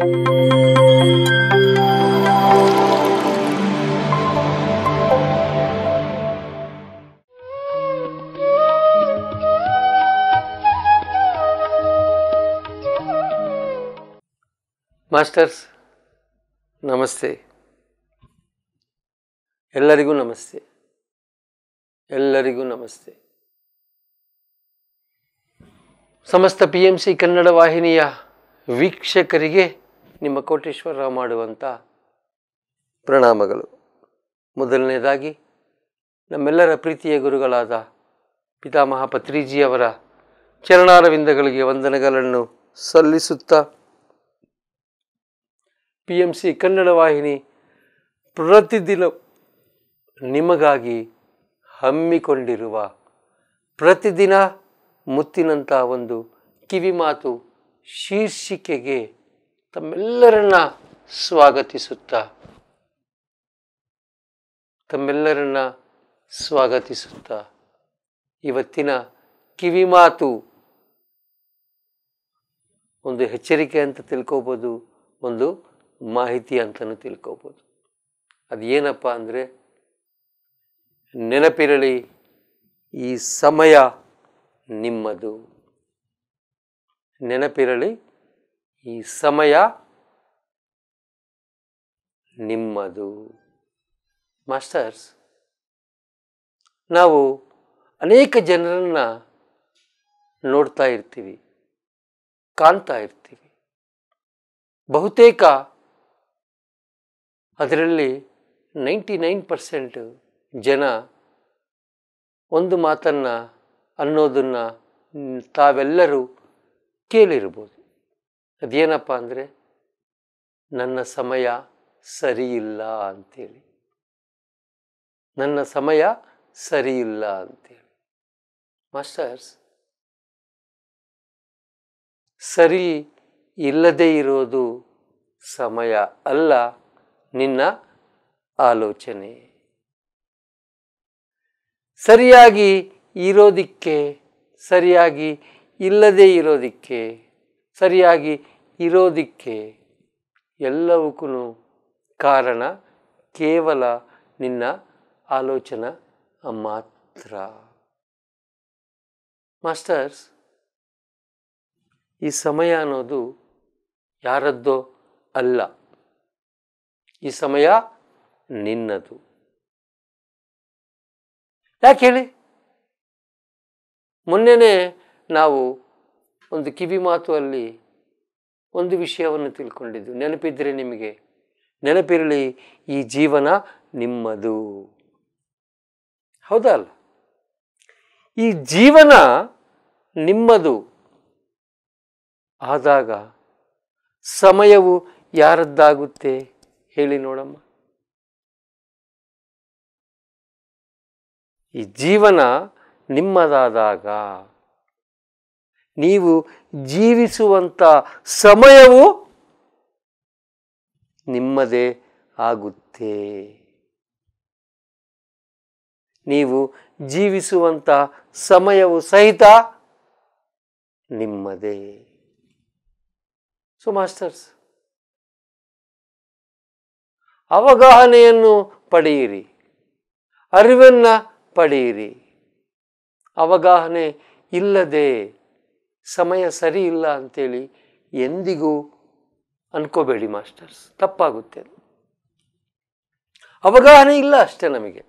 masters ನಮಸ್ತೆ ಎಲ್ಲರಿಗೂ ನಮಸ್ತೆ ಎಲ್ಲರಿಗೂ ನಮಸ್ತೆ ಸಮಸ್ತ ಪಿ ಎಂ ಸಿ ಕನ್ನಡ ವಾಹಿನಿಯ ವೀಕ್ಷಕರಿಗೆ ನಿಮ್ಮ ಕೋಟೇಶ್ವರರಾವ್ ಮಾಡುವಂಥ ಪ್ರಣಾಮಗಳು ಮೊದಲನೇದಾಗಿ ನಮ್ಮೆಲ್ಲರ ಪ್ರೀತಿಯ ಗುರುಗಳಾದ ಪಿತಾಮಹ ಪತ್ರಿಜಿಯವರ ಚರಣಾರವಿಂದಗಳಿಗೆ ವಂದನೆಗಳನ್ನು ಸಲ್ಲಿಸುತ್ತಾ ಪಿ ಎಂ ಸಿ ಕನ್ನಡ ವಾಹಿನಿ ಪ್ರತಿದಿನ ನಿಮಗಾಗಿ ಹಮ್ಮಿಕೊಂಡಿರುವ ಪ್ರತಿದಿನ ಮುತ್ತಿನಂಥ ಒಂದು ಕಿವಿಮಾತು ಶೀರ್ಷಿಕೆಗೆ ತಮ್ಮೆಲ್ಲರನ್ನ ಸ್ವಾಗತಿಸುತ್ತಾ ತಮ್ಮೆಲ್ಲರನ್ನ ಸ್ವಾಗತಿಸುತ್ತಾ ಇವತ್ತಿನ ಕಿವಿಮಾತು ಒಂದು ಎಚ್ಚರಿಕೆ ಅಂತ ತಿಳ್ಕೊಬೋದು ಒಂದು ಮಾಹಿತಿ ಅಂತಲೂ ತಿಳ್ಕೊಬೋದು ಅದು ಏನಪ್ಪ ಅಂದರೆ ನೆನಪಿರಲಿ ಈ ಸಮಯ ನಿಮ್ಮದು ನೆನಪಿರಲಿ ಈ ಸಮಯ ನಿಮ್ಮದು ಮಾಸ್ಟರ್ಸ್ ನಾವು ಅನೇಕ ಜನರನ್ನ ನೋಡ್ತಾ ಇರ್ತೀವಿ ಕಾಣ್ತಾ ಇರ್ತೀವಿ ಬಹುತೇಕ ಅದರಲ್ಲಿ ನೈಂಟಿ ನೈನ್ ಪರ್ಸೆಂಟ್ ಜನ ಒಂದು ಮಾತನ್ನು ಅನ್ನೋದನ್ನು ತಾವೆಲ್ಲರೂ ಕೇಳಿರ್ಬೋದು ಅದೇನಪ್ಪ ಅಂದರೆ ನನ್ನ ಸಮಯ ಸರಿಯಿಲ್ಲ ಅಂತೇಳಿ ನನ್ನ ಸಮಯ ಸರಿಯಿಲ್ಲ ಅಂತೇಳಿ ಮಾಸ್ಟರ್ಸ್ ಸರಿ ಇಲ್ಲದೇ ಇರೋದು ಸಮಯ ಅಲ್ಲ ನಿನ್ನ ಆಲೋಚನೆ ಸರಿಯಾಗಿ ಇರೋದಿಕ್ಕೆ ಸರಿಯಾಗಿ ಇಲ್ಲದೇ ಇರೋದಿಕ್ಕೆ ಸರಿಯಾಗಿ ಇರೋದಿಕ್ಕೆ ಎಲ್ಲವಕ್ಕೂ ಕಾರಣ ಕೇವಲ ನಿನ್ನ ಆಲೋಚನಾ ಮಾತ್ರ ಮಾಸ್ಟರ್ಸ್ ಈ ಸಮಯ ಅನ್ನೋದು ಯಾರದ್ದೋ ಅಲ್ಲ ಈ ಸಮಯ ನಿನ್ನದು ಯಾಕೆ ಹೇಳಿ ಮೊನ್ನೆನೇ ನಾವು ಒಂದು ಕಿವಿ ಮಾತು ಅಲ್ಲಿ ಒಂದು ವಿಷಯವನ್ನು ತಿಳ್ಕೊಂಡಿದ್ದು ನೆನಪಿದ್ದರೆ ನಿಮಗೆ ನೆನಪಿರಲಿ ಈ ಜೀವನ ನಿಮ್ಮದು ಹೌದಾ ಅಲ್ಲ ಈ ಜೀವನ ನಿಮ್ಮದು ಆದಾಗ ಸಮಯವು ಯಾರದ್ದಾಗುತ್ತೆ ಹೇಳಿ ನೋಡಮ್ಮ ಈ ಜೀವನ ನಿಮ್ಮದಾದಾಗ ನೀವು ಜೀವಿಸುವಂಥ ಸಮಯವು ನಿಮ್ಮದೇ ಆಗುತ್ತೆ ನೀವು ಜೀವಿಸುವಂಥ ಸಮಯವು ಸಹಿತ ನಿಮ್ಮದೇ ಸೊ ಮಾಸ್ಟರ್ಸ್ ಅವಗಾಹನೆಯನ್ನು ಪಡೆಯಿರಿ ಅರಿವನ್ನು ಪಡೆಯಿರಿ ಅವಗಾಹನೆ ಇಲ್ಲದೆ ಸಮಯ ಸರಿ ಇಲ್ಲ ಅಂತೇಳಿ ಎಂದಿಗೂ ಅನ್ಕೋಬೇಡಿ ಮಾಸ್ಟರ್ಸ್ ತಪ್ಪಾಗುತ್ತೆ ಅವಗಾಹನೆ ಇಲ್ಲ ಅಷ್ಟೇ ನಮಗೆ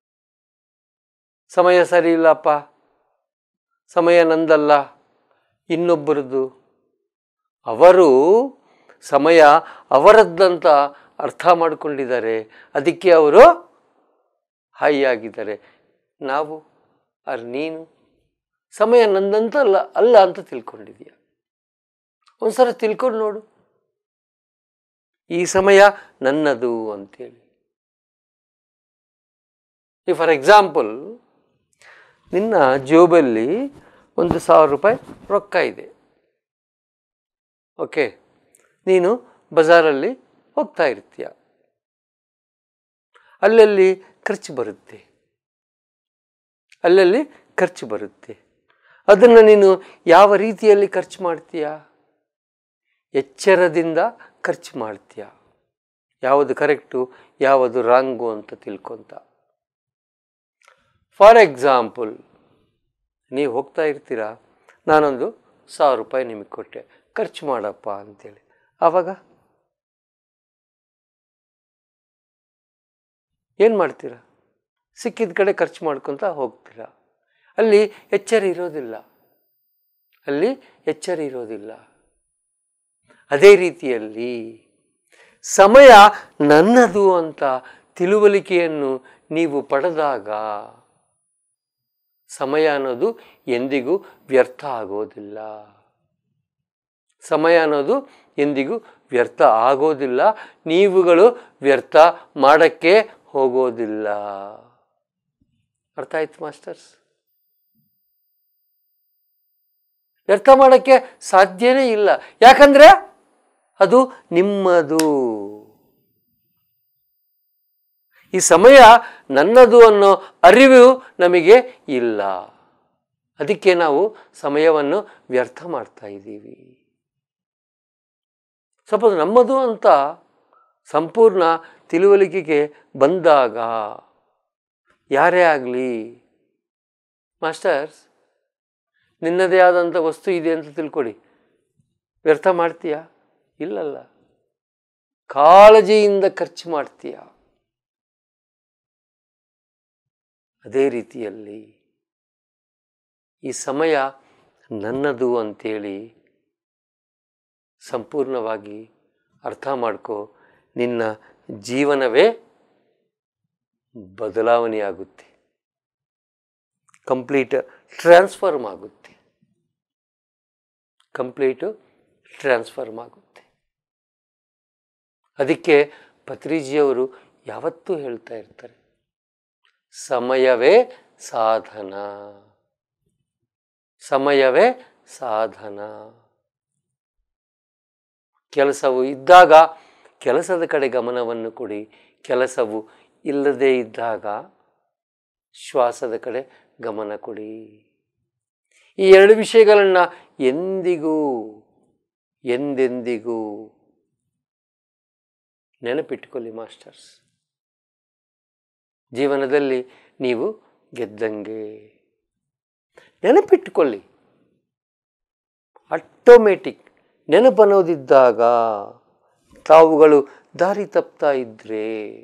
ಸಮಯ ಸರಿ ಇಲ್ಲಪ್ಪ ಸಮಯ ನಂದಲ್ಲ ಇನ್ನೊಬ್ಬರದ್ದು ಅವರು ಸಮಯ ಅವರದ್ದಂತ ಅರ್ಥ ಮಾಡಿಕೊಂಡಿದ್ದಾರೆ ಅದಕ್ಕೆ ಅವರು ಹೈ ಆಗಿದ್ದಾರೆ ನಾವು ಅರ್ ನೀನು ಸಮಯ ನಂದಂತ ಅಲ್ಲ ಅಲ್ಲ ಅಂತ ತಿಳ್ಕೊಂಡಿದೀಯ ಒಂದ್ಸಲ ತಿಳ್ಕೊಂಡು ನೋಡು ಈ ಸಮಯ ನನ್ನದು ಅಂತೇಳಿ ಈ ಫಾರ್ ಎಕ್ಸಾಂಪಲ್ ನಿನ್ನ ಜೋಬಲ್ಲಿ ಒಂದು ಸಾವಿರ ರೂಪಾಯಿ ರೊಕ್ಕ ಇದೆ ಓಕೆ ನೀನು ಬಜಾರಲ್ಲಿ ಹೋಗ್ತಾ ಇರ್ತೀಯ ಅಲ್ಲಲ್ಲಿ ಖರ್ಚು ಬರುತ್ತೆ ಅಲ್ಲಲ್ಲಿ ಖರ್ಚು ಬರುತ್ತೆ ಅದನ್ನು ನೀನು ಯಾವ ರೀತಿಯಲ್ಲಿ ಖರ್ಚು ಮಾಡ್ತೀಯ ಎಚ್ಚರದಿಂದ ಖರ್ಚು ಮಾಡ್ತೀಯ ಯಾವುದು ಕರೆಕ್ಟು ಯಾವುದು ರಾಂಗು ಅಂತ ತಿಳ್ಕೊಂತ ಫಾರ್ ಎಕ್ಸಾಂಪಲ್ ನೀವು ಹೋಗ್ತಾ ಇರ್ತೀರಾ ನಾನೊಂದು ಸಾವಿರ ರೂಪಾಯಿ ನಿಮಗೆ ಕೊಟ್ಟೆ ಖರ್ಚು ಮಾಡಪ್ಪ ಅಂತೇಳಿ ಆವಾಗ ಏನು ಮಾಡ್ತೀರಾ ಸಿಕ್ಕಿದ ಕಡೆ ಖರ್ಚು ಮಾಡ್ಕೊತ ಹೋಗ್ತೀರಾ ಅಲ್ಲಿ ಎಚ್ಚರ ಇರೋದಿಲ್ಲ ಅಲ್ಲಿ ಎಚ್ಚರ ಇರೋದಿಲ್ಲ ಅದೇ ರೀತಿಯಲ್ಲಿ ಸಮಯ ನನ್ನದು ಅಂತ ತಿಳುವಳಿಕೆಯನ್ನು ನೀವು ಪಡೆದಾಗ ಸಮಯ ಅನ್ನೋದು ಎಂದಿಗೂ ವ್ಯರ್ಥ ಆಗೋದಿಲ್ಲ ಸಮಯ ಅನ್ನೋದು ಎಂದಿಗೂ ವ್ಯರ್ಥ ಆಗೋದಿಲ್ಲ ನೀವುಗಳು ವ್ಯರ್ಥ ಮಾಡೋಕ್ಕೆ ಹೋಗೋದಿಲ್ಲ ಅರ್ಥ ಆಯ್ತು ಮಾಸ್ಟರ್ಸ್ ವ್ಯರ್ಥ ಮಾಡೋಕ್ಕೆ ಸಾಧ್ಯನೇ ಇಲ್ಲ ಯಾಕಂದ್ರೆ ಅದು ನಿಮ್ಮದು ಈ ಸಮಯ ನನ್ನದು ಅನ್ನೋ ಅರಿವು ನಮಗೆ ಇಲ್ಲ ಅದಕ್ಕೆ ನಾವು ಸಮಯವನ್ನು ವ್ಯರ್ಥ ಮಾಡ್ತಾ ಇದ್ದೀವಿ ಸಪೋಸ್ ನಮ್ಮದು ಅಂತ ಸಂಪೂರ್ಣ ತಿಳುವಳಿಕೆಗೆ ಬಂದಾಗ ಯಾರೇ ಆಗಲಿ ಮಾಸ್ಟರ್ಸ್ ನಿನ್ನದೇ ಆದಂಥ ವಸ್ತು ಇದೆ ಅಂತ ತಿಳ್ಕೊಡಿ ವ್ಯರ್ಥ ಮಾಡ್ತೀಯ ಇಲ್ಲಲ್ಲ ಕಾಳಜಿಯಿಂದ ಖರ್ಚು ಮಾಡ್ತೀಯ ಅದೇ ರೀತಿಯಲ್ಲಿ ಈ ಸಮಯ ನನ್ನದು ಅಂತೇಳಿ ಸಂಪೂರ್ಣವಾಗಿ ಅರ್ಥ ಮಾಡ್ಕೋ ನಿನ್ನ ಜೀವನವೇ ಬದಲಾವಣೆಯಾಗುತ್ತೆ ಕಂಪ್ಲೀಟ್ ಟ್ರಾನ್ಸ್ಫರ್ಮ್ ಆಗುತ್ತೆ ಕಂಪ್ಲೀಟು ಟ್ರಾನ್ಸ್ಫರ್ಮ್ ಆಗುತ್ತೆ ಅದಕ್ಕೆ ಪತ್ರಿಜಿಯವರು ಯಾವತ್ತೂ ಹೇಳ್ತಾ ಇರ್ತಾರೆ ಸಮಯವೇ ಸಾಧನ ಸಮಯವೇ ಸಾಧನ ಕೆಲಸವು ಇದ್ದಾಗ ಕೆಲಸದ ಕಡೆ ಗಮನವನ್ನು ಕೊಡಿ ಕೆಲಸವು ಇಲ್ಲದೇ ಇದ್ದಾಗ ಶ್ವಾಸದ ಕಡೆ ಗಮನ ಕೊಡಿ ಈ ಎರಡು ವಿಷಯಗಳನ್ನು ಎಂದಿಗೂ ಎಂದೆಂದಿಗೂ ನೆನಪಿಟ್ಕೊಳ್ಳಿ ಮಾಸ್ಟರ್ಸ್ ಜೀವನದಲ್ಲಿ ನೀವು ಗೆದ್ದಂಗೆ ನೆನಪಿಟ್ಟುಕೊಳ್ಳಿ ಆಟೋಮೆಟಿಕ್ ನೆನಪನ್ನೋದಿದ್ದಾಗ ತಾವುಗಳು ದಾರಿ ತಪ್ತಾ ಇದ್ರೆ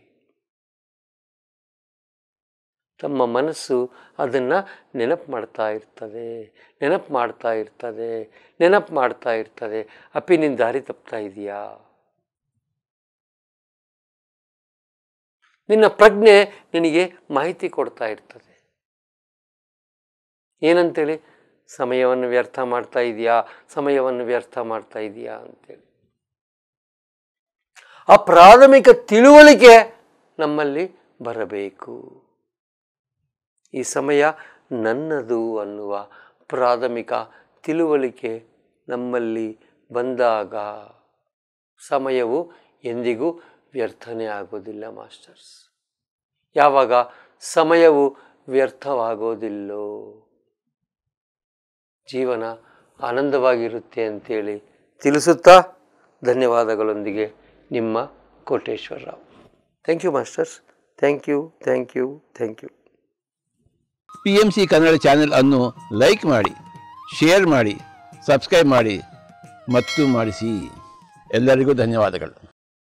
ತಮ್ಮ ಮನಸ್ಸು ಅದನ್ನು ನೆನಪು ಮಾಡ್ತಾ ಇರ್ತದೆ ನೆನಪು ಮಾಡ್ತಾ ಇರ್ತದೆ ನೆನಪು ಮಾಡ್ತಾ ಇರ್ತದೆ ಅಪ್ಪಿ ನಿನ್ನ ದಾರಿ ತಪ್ತಾ ಇದೆಯಾ ನಿನ್ನ ಪ್ರಜ್ಞೆ ನಿನಗೆ ಮಾಹಿತಿ ಕೊಡ್ತಾ ಇರ್ತದೆ ಏನಂತೇಳಿ ಸಮಯವನ್ನು ವ್ಯರ್ಥ ಮಾಡ್ತಾ ಇದೆಯಾ ಸಮಯವನ್ನು ವ್ಯರ್ಥ ಮಾಡ್ತಾ ಇದೆಯಾ ಅಂತೇಳಿ ಆ ಪ್ರಾಥಮಿಕ ತಿಳುವಳಿಕೆ ನಮ್ಮಲ್ಲಿ ಬರಬೇಕು ಈ ಸಮಯ ನನ್ನದು ಅನ್ನುವ ಪ್ರಾಥಮಿಕ ತಿಳುವಳಿಕೆ ನಮ್ಮಲ್ಲಿ ಬಂದಾಗ ಸಮಯವು ಎಂದಿಗೂ ವ್ಯರ್ಥನೆ ಆಗೋದಿಲ್ಲ ಮಾಸ್ಟರ್ಸ್ ಯಾವಾಗ ಸಮಯವು ವ್ಯರ್ಥವಾಗೋದಿಲ್ಲೋ ಜೀವನ ಆನಂದವಾಗಿರುತ್ತೆ ಅಂತೇಳಿ ತಿಳಿಸುತ್ತಾ ಧನ್ಯವಾದಗಳೊಂದಿಗೆ ನಿಮ್ಮ Koteswararao thank you masters thank you thank you thank you P M C Kannada channel ಅನ್ನು ಲೈಕ್ ಮಾಡಿ ಶೇರ್ ಮಾಡಿ ಸಬ್ಸ್ಕ್ರೈಬ್ ಮಾಡಿ ಮತ್ತು ಮಾಡಿಸಿ ಎಲ್ಲರಿಗೂ ಧನ್ಯವಾದಗಳು